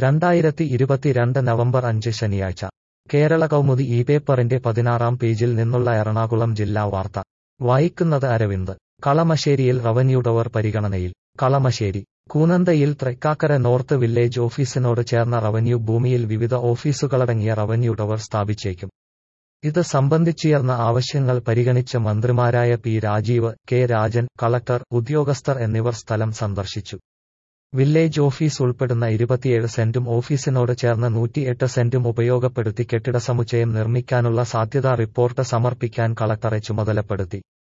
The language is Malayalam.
രണ്ടായിരത്തി ഇരുപത്തിരണ്ട് നവംബർ അഞ്ച് ശനിയാഴ്ച കേരള കൗമുദി ഈ പേപ്പറിന്റെ പതിനാറാം പേജിൽ നിന്നുള്ള എറണാകുളം ജില്ലാ വാർത്ത വായിക്കുന്നത് അരവിന്ദ് കളമശ്ശേരിയിൽ റവന്യൂ ടവർ പരിഗണനയിൽ കളമശ്ശേരി കൂനന്തയിൽ തൃക്കാക്കര നോർത്ത് വില്ലേജ് ഓഫീസിനോട് ചേർന്ന റവന്യൂ ഭൂമിയിൽ വിവിധ ഓഫീസുകളടങ്ങിയ റവന്യൂ ടവർ സ്ഥാപിച്ചേക്കും ഇത് സംബന്ധിച്ചുയർന്ന ആവശ്യങ്ങൾ പരിഗണിച്ച് മന്ത്രിമാരായ P Rajeev K Rajan collector ഉദ്യോഗസ്ഥർ എന്നിവർ സ്ഥലം സന്ദർശിച്ചു വില്ലേജ് ഓഫീസ് ഉൾപ്പെടുന്ന ഇരുപത്തിയേഴ് സെന്റും ഓഫീസിനോട് ചേർന്ന് നൂറ്റിയെട്ട് സെന്റും ഉപയോഗപ്പെടുത്തി കെട്ടിട സമുച്ചയം നിർമ്മിക്കാനുള്ള സാധ്യതാ റിപ്പോർട്ട് സമർപ്പിക്കാൻ കളക്ടറെ ചുമതലപ്പെടുത്തി